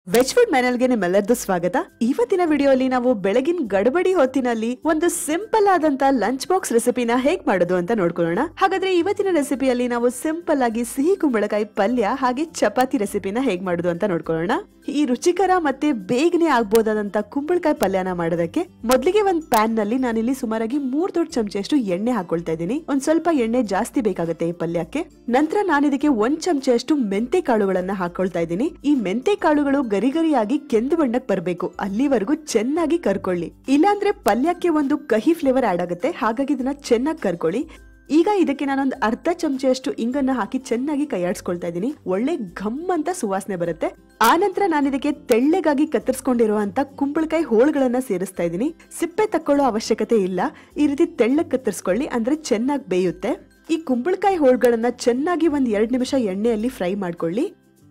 veg food ಮೆನಲ್ಗೆ ನಿಮ್ಮೆಲ್ಲರದು ಸ್ವಾಗತ ಇವತ್ತಿನ ವಿಡಿಯೋಲಿ ನಾವು ಬೆಳಗಿನ ಗಡಬಡಿ ಹೊತ್ತಿನಲ್ಲಿ ಒಂದು ಸಿಂಪಲ್ ಆದಂತ ಲಂಚ್ ಬಾಕ್ಸ್ ರೆಸಿಪಿನ ಹೇಗ್ ಮಾಡೋದು ಅಂತ ನೋಡ್ಕೊಳ್ಳೋಣ ಹಾಗಾದ್ರೆ ಇವತ್ತಿನ ರೆಸಿಪಿಯಲ್ಲಿ ನಾವು ಸಿಂಪಲ್ ಆಗಿ ಸಿಹಿ ಕುಂಬಳಕಾಯಿ ಪಲ್ಯ ಹಾಗೆ ಚಪಾತಿ ರೆಸಿಪಿನ ಹೇಗ್ ಮಾಡೋದು ಅಂತ ನೋಡ್ಕೊಳ್ಳೋಣ ಈ ರುಚಿಕರ ಮತ್ತೆ ಬೇಗನೆ ಆಗ್ಬೋದಾದಂತ ಕುಂಬಳಕಾಯಿ ಪಲ್ಯನ ಮಾಡೋದಕ್ಕೆ ಮೊದಲಿಗೆ ಒಂದ್ ಪ್ಯಾನ್ ನಲ್ಲಿ ನಾನಿಲ್ಲಿ ಸುಮಾರಾಗಿ ಮೂರ್ ದೊಡ್ಡ ಚಮಚೆಯಷ್ಟು ಎಣ್ಣೆ ಹಾಕೊಳ್ತಾ ಇದ್ದೀನಿ ಒಂದ್ ಸ್ವಲ್ಪ ಎಣ್ಣೆ ಜಾಸ್ತಿ ಬೇಕಾಗುತ್ತೆ ಈ ಪಲ್ಯಕ್ಕೆ ನಂತರ ನಾನು ಇದಕ್ಕೆ ಒಂದ್ ಚಮಚೆಯಷ್ಟು ಮೆಂತೆ ಕಾಳುಗಳನ್ನ ಹಾಕೊಳ್ತಾ ಇದ್ದೀನಿ ಈ ಮೆಂತೆ ಕಾಳುಗಳು ಗರಿ ಗರಿಯಾಗಿ ಕೆಂದು ಬಣ್ಣಕ್ಕೆ ಬರಬೇಕು ಅಲ್ಲಿವರೆಗೂ ಚೆನ್ನಾಗಿ ಕರ್ಕೊಳ್ಳಿ ಇಲ್ಲಾಂದ್ರೆ ಪಲ್ಯಕ್ಕೆ ಒಂದು ಕಹಿ ಫ್ಲೇವರ್ ಆಡ್ ಆಗುತ್ತೆ ಹಾಗಾಗಿ ಇದನ್ನ ಚೆನ್ನಾಗಿ ಕರ್ಕೊಳ್ಳಿ ಈಗ ಇದಕ್ಕೆ ನಾನೊಂದು ಅರ್ಧ ಚಮಚೆಯಷ್ಟು ಇಂಗನ್ನ ಹಾಕಿ ಚೆನ್ನಾಗಿ ಕೈಯಾಡಿಸ್ಕೊಳ್ತಾ ಇದ್ದೀನಿ ಒಳ್ಳೆ ಘಮ್ ಅಂತ ಸುವಾಸನೆ ಬರುತ್ತೆ ಆ ನಂತರ ನಾನು ಇದಕ್ಕೆ ತೆಳ್ಳಗಾಗಿ ಕತ್ತರಿಸ್ಕೊಂಡಿರುವಂತ ಕುಂಬಳಕಾಯಿ ಹೋಳುಗಳನ್ನ ಸೇರಿಸ್ತಾ ಇದ್ದೀನಿ ಸಿಪ್ಪೆ ತಕ್ಕೊಳ್ಳೋ ಅವಶ್ಯಕತೆ ಇಲ್ಲ ಈ ರೀತಿ ತೆಳ್ಳಗ್ ಕತ್ತರಿಸ್ಕೊಳ್ಳಿ ಅಂದ್ರೆ ಚೆನ್ನಾಗಿ ಬೇಯುತ್ತೆ ಈ ಕುಂಬಳಕಾಯಿ ಹೋಳುಗಳನ್ನ ಚೆನ್ನಾಗಿ ಒಂದ್ ಎರಡ್ ನಿಮಿಷ ಎಣ್ಣೆಯಲ್ಲಿ ಫ್ರೈ ಮಾಡ್ಕೊಳ್ಳಿ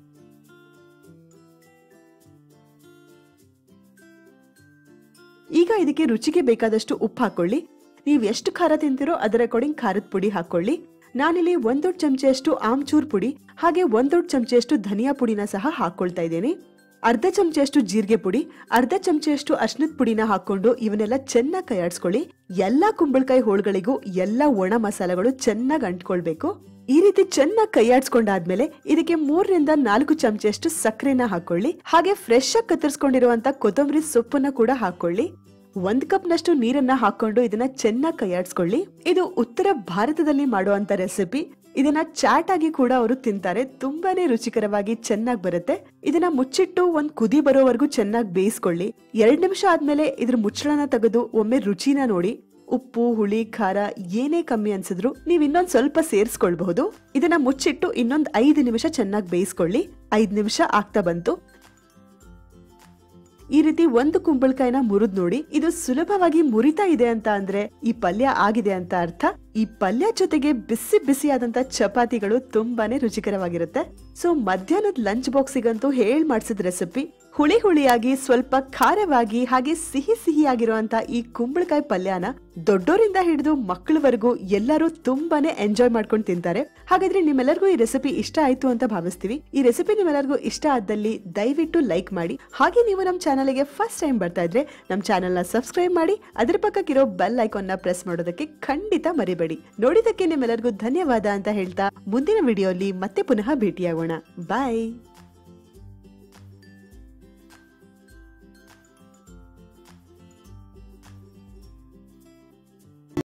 ಈಗ ಇದಕ್ಕೆ ರುಚಿಗೆ ಬೇಕಾದಷ್ಟು ಉಪ್ಪು ಹಾಕೊಳ್ಳಿ ನೀವು ಎಷ್ಟು ಖಾರ ತಿಂತೀರೋ ಅದರ ಅಕಾರ್ಡಿಂಗ್ ಖಾರದ ಪುಡಿ ಹಾಕೊಳ್ಳಿ ನಾನಿಲ್ಲಿ ಒಂದ್ ದೊಡ್ಡ ಚಮಚೆಯಷ್ಟು ಆಮ್ಚೂರ್ ಪುಡಿ ಹಾಗೆ ಒಂದ್ ದೊಡ್ಡ ಚಮಚೆಯಷ್ಟು ಧನಿಯಾ ಪುಡಿನ ಸಹ ಹಾಕೊಳ್ತಾ ಇದ್ದೀನಿ ಅರ್ಧ ಚಮಚೆಯಷ್ಟು ಜೀರಿಗೆ ಪುಡಿ ಅರ್ಧ ಚಮಚೆಯಷ್ಟು ಅರ್ಶಿನದ ಪುಡಿನ ಹಾಕೊಂಡು ಇವನ್ನೆಲ್ಲ ಚೆನ್ನಾಗಿ ಕೈಯಾಡಿಸ್ಕೊಳ್ಳಿ ಎಲ್ಲಾ ಕುಂಬಳಕಾಯಿ ಹೋಳುಗಳಿಗೂ ಎಲ್ಲಾ ಒಣ ಮಸಾಲೆಗಳು ಚೆನ್ನಾಗಿ ಅಂಟ್ಕೊಳ್ಬೇಕು ಈ ರೀತಿ ಚೆನ್ನಾಗಿ ಕೈಯಾಡ್ಸ್ಕೊಂಡಾದ್ಮೇಲೆ ಇದಕ್ಕೆ ಮೂರರಿಂದ ನಾಲ್ಕು ಚಮಚೆಯಷ್ಟು ಸಕ್ಕರೆನ ಹಾಕೊಳ್ಳಿ ಹಾಗೆ ಫ್ರೆಶ್ ಆಗಿ ಕತ್ತರಿಸ್ಕೊಂಡಿರುವಂತ ಕೊತ್ತಂಬರಿ ಸೊಪ್ಪನ್ನ ಕೂಡ ಹಾಕೊಳ್ಳಿ ಒಂದ್ ಕಪ್ ನಷ್ಟು ನೀರನ್ನ ಹಾಕೊಂಡು ಇದನ್ನ ಚೆನ್ನಾಗಿ ಕೈಯಾಡಿಸ್ಕೊಳ್ಳಿ ಇದು ಉತ್ತರ ಭಾರತದಲ್ಲಿ ಮಾಡುವಂತ ರೆಸಿಪಿ ಇದನ್ನ ಚಾಟ್ ಆಗಿ ಕೂಡ ಅವರು ತಿಂತಾರೆ ತುಂಬಾನೇ ರುಚಿಕರವಾಗಿ ಚೆನ್ನಾಗಿ ಬರುತ್ತೆ ಇದನ್ನ ಮುಚ್ಚಿಟ್ಟು ಒಂದ್ ಕುದಿ ಬರೋವರೆಗೂ ಚೆನ್ನಾಗಿ ಬೇಯಿಸ್ಕೊಳ್ಳಿ ಎರಡ್ ನಿಮಿಷ ಆದ್ಮೇಲೆ ಇದ್ರ ಮುಚ್ಚಳನ ತೆಗೆದು ಒಮ್ಮೆ ರುಚಿನ ನೋಡಿ ಉಪ್ಪು ಹುಳಿ ಖಾರ ಏನೇ ಕಮ್ಮಿ ಅನ್ಸಿದ್ರು ನೀವ್ ಇನ್ನೊಂದ್ ಸ್ವಲ್ಪ ಸೇರಿಸ್ಕೊಳ್ಬಹುದು ಇದನ್ನ ಮುಚ್ಚಿಟ್ಟು ಇನ್ನೊಂದ್ ಐದು ನಿಮಿಷ ಚೆನ್ನಾಗಿ ಬೇಯಿಸ್ಕೊಳ್ಳಿ ಐದ್ ನಿಮಿಷ ಆಗ್ತಾ ಬಂತು ಈ ರೀತಿ ಒಂದು ಕುಂಬಳಕಾಯಿನ ಮುರಿದ್ ನೋಡಿ ಇದು ಸುಲಭವಾಗಿ ಮುರಿತಾ ಇದೆ ಅಂತ ಅಂದ್ರೆ ಈ ಪಲ್ಯ ಆಗಿದೆ ಅಂತ ಅರ್ಥ ಈ ಪಲ್ಯ ಜೊತೆಗೆ ಬಿಸಿ ಬಿಸಿಯಾದಂತ ಚಪಾತಿಗಳು ತುಂಬಾನೇ ರುಚಿಕರವಾಗಿರುತ್ತೆ ಸೊ ಮಧ್ಯಾಹ್ನದ ಲಂಚ್ ಬಾಕ್ಸಿಗಂತೂ ಹೇಳ್ ಮಾಡ್ಸಿದ ರೆಸಿಪಿ ಹುಳಿ ಹುಳಿಯಾಗಿ ಸ್ವಲ್ಪ ಖಾರವಾಗಿ ಹಾಗೆ ಸಿಹಿ ಸಿಹಿಯಾಗಿರುವಂತ ಈ ಕುಂಬಳಕಾಯಿ ಪಲ್ಯನ ದೊಡ್ಡೋರಿಂದ ಹಿಡಿದು ಮಕ್ಕಳವರೆಗೂ ಎಲ್ಲರೂ ತುಂಬಾನೇ ಎಂಜಾಯ್ ಮಾಡ್ಕೊಂಡು ತಿಂತಾರೆ ಹಾಗಾದ್ರೆ ನಿಮ್ಮೆಲ್ಲರಿಗೂ ಈ ರೆಸಿಪಿ ಇಷ್ಟ ಆಯ್ತು ಅಂತ ಭಾವಿಸ್ತೀವಿ ಈ ರೆಸಿಪಿ ನಿಮ್ಮೆಲ್ಲರಿಗೂ ಇಷ್ಟ ಆದಲ್ಲಿ ದಯವಿಟ್ಟು ಲೈಕ್ ಮಾಡಿ ಹಾಗೆ ನೀವು ನಮ್ಮ ಚಾನಲ್ಗೆ ಫಸ್ಟ್ ಟೈಮ್ ಬರ್ತಾ ಇದ್ರೆ ನಮ್ಮ ಚಾನೆಲ್ನ ಸಬ್ಸ್ಕ್ರೈಬ್ ಮಾಡಿ ಅದ್ರ ಪಕ್ಕಕ್ಕಿರೋ ಬೆಲ್ ಐಕಾನ್ನ ಪ್ರೆಸ್ ಮಾಡೋದಕ್ಕೆ ಖಂಡಿತ ಮರಿಬೇಡಿ ನೋಡಿದಕ್ಕೆ ನಿಮ್ಮೆಲ್ಲರಿಗೂ ಧನ್ಯವಾದ ಅಂತ ಹೇಳ್ತಾ ಮುಂದಿನ ವಿಡಿಯೋಲಿ ಮತ್ತೆ ಪುನಃ ಭೇಟಿಯಾಗೋಣ ಬಾಯ್